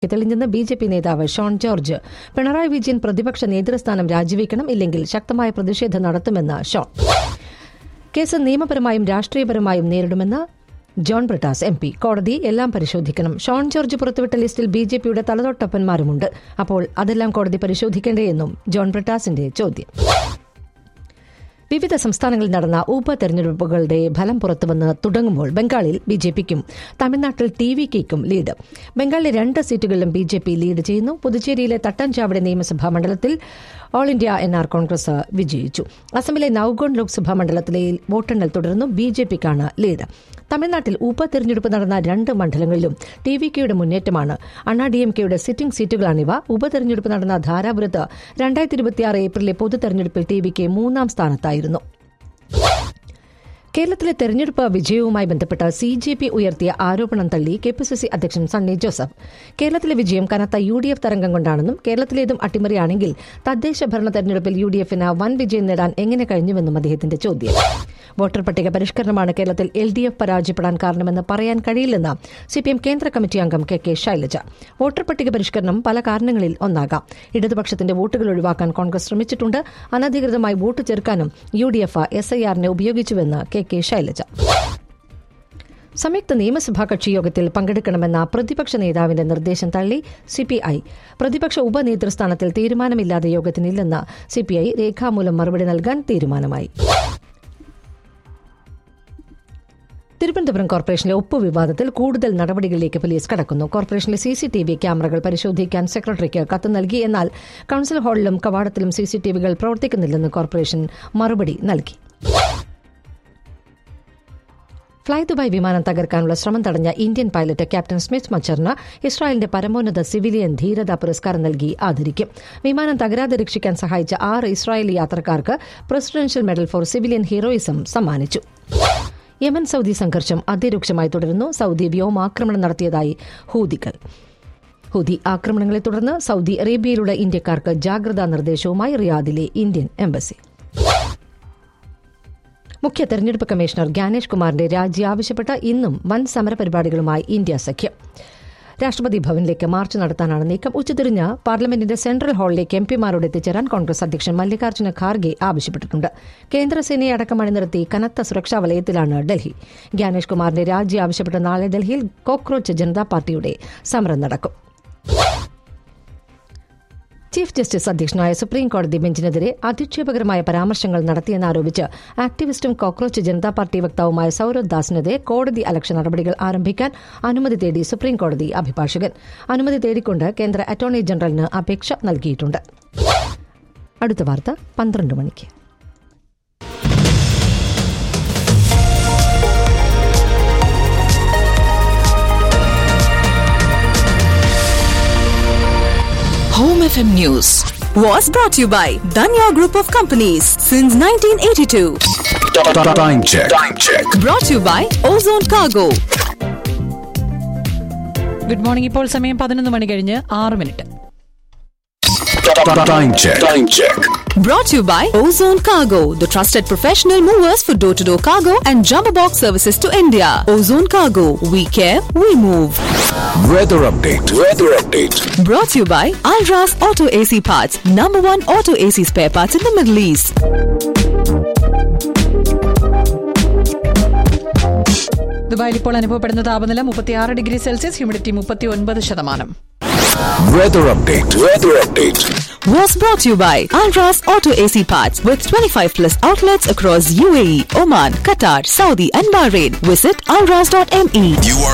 തെളിഞ്ഞെന്ന് B J P നേതാവ് ഷോൺ ജോർജ് പിണറായി വിജയൻ പ്രതിപക്ഷ നേതൃസ്ഥാനം രാജിവെക്കണം ഇല്ലെങ്കിൽ ശക്തമായ പ്രതിഷേധം നടത്തുമെന്ന് ഷോൺ കേസ് നിയമപരമായും രാഷ്ട്രീയപരമായും നേരിടുമെന്ന് ജോൺ ബ്രിട്ടാസ് എം പി കോടതി എല്ലാം പരിശോധിക്കണം ഷോൺ ജോർജ് പുറത്തുവിട്ട ലിസ്റ്റിൽ ബി ജെ പിയുടെ തലതൊട്ടപ്പന്മാരുമുണ്ട് അപ്പോൾ അതെല്ലാം കോടതി പരിശോധിക്കേണ്ടേ ജോൺ ബ്രിട്ടാസിന്റെ ചോദ്യം വിവിധ സംസ്ഥാനങ്ങളിൽ നടന്ന ഉപതെരഞ്ഞെടുപ്പുകളുടെ ഫലം പുറത്തുവന്ന് തുടങ്ങുമ്പോൾ ബംഗാളിൽ ബി ജെ പിക്കും തമിഴ്നാട്ടിൽ ടി വി കെക്കും ലീഡ് ബംഗാളിലെ രണ്ട് സീറ്റുകളിലും ബി ജെ പി ലീഡ് ചെയ്യുന്നു പുതുച്ചേരിയിലെ തട്ടഞ്ചാവടി നിയമസഭാ മണ്ഡലത്തിൽ all India N R Congress വിജയിച്ചു അസമിലെ നൌഗോൺ ലോക്സഭാ മണ്ഡലത്തിലെ വോട്ടെണ്ണൽ തുടർന്നു ബി ജെ പിക്കാണ് ലീഡ് തമിഴ്നാട്ടിൽ ഉപതെരഞ്ഞെടുപ്പ് നടന്ന രണ്ട് മണ്ഡലങ്ങളിലും ടി വി കെയുടെ മുന്നേറ്റമാണ് അണ്ണാ ഡി എം കെയുടെ സിറ്റിംഗ് സീറ്റുകളാണിവ ഉപതെരഞ്ഞെടുപ്പ് നടന്ന ധാരാപുരത്ത് രണ്ടായിരത്തി ഇരുപത്തിയാറ് ഏപ്രിലെ പൊതുതെരഞ്ഞെടുപ്പിൽ ടി വി കെ മൂന്നാം സ്ഥാനത്തായിരുന്നു കേരളത്തിലെ തെരഞ്ഞെടുപ്പ് വിജയവുമായി ബന്ധപ്പെട്ട സി ജെ പി ഉയർത്തിയ ആരോപണം തള്ളി കെ പി സി സി അധ്യക്ഷൻ സണ്ണി ജോസഫ് കേരളത്തിലെ വിജയം കനത്ത യു ഡി എഫ് തരംഗം കൊണ്ടാണെന്നും കേരളത്തിലേതും അട്ടിമറിയാണെങ്കിൽ തദ്ദേശ ഭരണ തെരഞ്ഞെടുപ്പിൽ യു ഡി എഫിന് വൻ വിജയം നേടാൻ എങ്ങനെ കഴിഞ്ഞുവെന്നും അദ്ദേഹത്തിന്റെ ചോദ്യം വോട്ടർ പട്ടിക പരിഷ്കരണമാണ് കേരളത്തിൽ എൽ ഡി എഫ് പരാജയപ്പെടാൻ കാരണമെന്ന് പറയാൻ കഴിയില്ലെന്ന് സിപിഎം കേന്ദ്ര കമ്മിറ്റി അംഗം കെ കെ ശൈലജ വോട്ടർ പട്ടിക പരിഷ്കരണം പല കാരണങ്ങളിൽ ഒന്നാകാം ഇടതുപക്ഷത്തിന്റെ വോട്ടുകൾ ഒഴിവാക്കാൻ കോൺഗ്രസ് ശ്രമിച്ചിട്ടുണ്ട് അനധികൃതമായി വോട്ട് ചേർക്കാനും യു ഡി എഫ് എസ് ഐ ആറിനെ ഉപയോഗിച്ചുവെന്ന് കെ കെ ശൈലജ സംയുക്ത നിയമസഭാ കക്ഷി യോഗത്തിൽ പങ്കെടുക്കണമെന്ന പ്രതിപക്ഷ നേതാവിന്റെ നിർദ്ദേശം തള്ളി സിപിഐ പ്രതിപക്ഷ ഉപനേതൃസ്ഥാനത്തിൽ തീരുമാനമില്ലാതെ യോഗത്തിനില്ലെന്ന് സിപിഐ രേഖാമൂലം മറുപടി നൽകാൻ തീരുമാനമായി തിരുവനന്തപുരം കോർപ്പറേഷനിലെ ഒപ്പ് വിവാദത്തിൽ കൂടുതൽ നടപടികളിലേക്ക് പോലീസ് കടക്കുന്നു കോർപ്പറേഷനിലെ സി സി ടി വി ക്യാമറകൾ പരിശോധിക്കാൻ സെക്രട്ടറിക്ക് കത്ത് നൽകി എന്നാൽ കൌൺസിൽ ഹാളിലും കവാടത്തിലും സി സി ടി വികൾ പ്രവർത്തിക്കുന്നില്ലെന്ന് കോർപ്പറേഷൻ മറുപടി നൽകി ഫ്ളൈ ദുബായ് വിമാനം തകർക്കാനുള്ള ശ്രമം തടഞ്ഞ ഇന്ത്യൻ പൈലറ്റ് ക്യാപ്റ്റൻ സ്മിത്ത് മച്ചറിന് ഇസ്രായേലിന്റെ പരമോന്നത സിവിലിയൻ ധീരതാ പുരസ്കാരം നൽകി ആദരിക്കും വിമാനം തകരാതെ രക്ഷിക്കാൻ സഹായിച്ച ആറ് ഇസ്രായേലി യാത്രക്കാർക്ക് presidential medal for civilian heroism സമ്മാനിച്ചു യമൻ സൌദി സംഘർഷം അതിരൂക്ഷമായി തുടരുന്നു സൌദി വ്യോമാക്രമണം നടത്തിയതായി ഹൂതികൾ ഹൂതി ആക്രമണങ്ങളെ തുടർന്ന് സൌദി അറേബ്യയിലുള്ള ഇന്ത്യക്കാർക്ക് ജാഗ്രതാ നിർദ്ദേശവുമായി റിയാദിലെ ഇന്ത്യൻ എംബസി മുഖ്യ തെരഞ്ഞെടുപ്പ് കമ്മീഷണർ ജ്ഞാനേഷ് കുമാറിന്റെ രാജി ആവശ്യപ്പെട്ട് ഇന്നും വൻ സമരപരിപാടികളുമായി ഇന്ത്യ സഖ്യം രാഷ്ട്രപതി ഭവനിലേക്ക് മാർച്ച് നടത്താനാണ് നീക്കം ഉച്ചതിരിഞ്ഞ് പാർലമെന്റിന്റെ സെൻട്രൽ ഹാളിലേക്ക് എം പിമാരോട് എത്തിച്ചേരാൻ കോൺഗ്രസ് അധ്യക്ഷൻ മല്ലികാർജ്ജുന ഖാർഗെ ആവശ്യപ്പെട്ടിട്ടുണ്ട് കേന്ദ്രസേനയെ അടക്കം അണിനിർത്തി കനത്ത സുരക്ഷാ വലയത്തിലാണ് ഡൽഹി ജ്ഞാനേഷ് കുമാറിന്റെ രാജി ആവശ്യപ്പെട്ട് നാളെ ഡൽഹിയിൽ കോക്രോച്ച് ജനതാ പാർട്ടിയുടെ സമരം നടക്കും ചീഫ് ജസ്റ്റിസ് അധ്യക്ഷനായ സുപ്രീം കോടതി ബെഞ്ചിനെതിരെ അധിക്ഷേപകരമായ പരാമർശങ്ങൾ നടത്തിയെന്നാരോപിച്ച് ആക്ടിവിസ്റ്റും കോക്രോച്ച് ജനതാ പാർട്ടി വക്താവുമായ സൌരവ് ദാസിനെതിരെ കോടതി അലക്ഷ്യ നടപടികൾ ആരംഭിക്കാൻ അനുമതി തേടി സുപ്രീം കോടതി അഭിഭാഷകൻ അനുമതി തേടിക്കൊണ്ട് കേന്ദ്ര അറ്റോർണി ജനറലിന് അപേക്ഷ നൽകിയിട്ടുണ്ട് അടുത്ത വാർത്ത പന്ത്രണ്ട് മണിക്ക് Home FM News was brought to you by Danya Group of Companies since 1982. Time check. Time check. Brought to you by Ozone Cargo. Good morning ഇപ്പോൾ സമയം പതിനൊന്ന് മണി കഴിഞ്ഞ് ആറ് minute Time check. Time check. Brought to you by Ozone Cargo, the trusted professional movers for door to door cargo and jumbo box services to India. Ozone Cargo, we care, we move. Weather update. Weather update. Brought to you by Alras Auto AC Parts, number one auto AC spare parts in the Middle East. ദുബായിൽ ഇപ്പോൾ അനുഭവപ്പെടുന്ന താപനില മുപ്പത്തിയാറ് degree Celsius humidity മുപ്പത്തി ഒൻപത് ശതമാനം Weather update. Weather update. Was brought to you by Alras Auto AC Parts with 25 plus outlets across UAE, Oman, Qatar, Saudi, and Bahrain. Visit alras.me. You are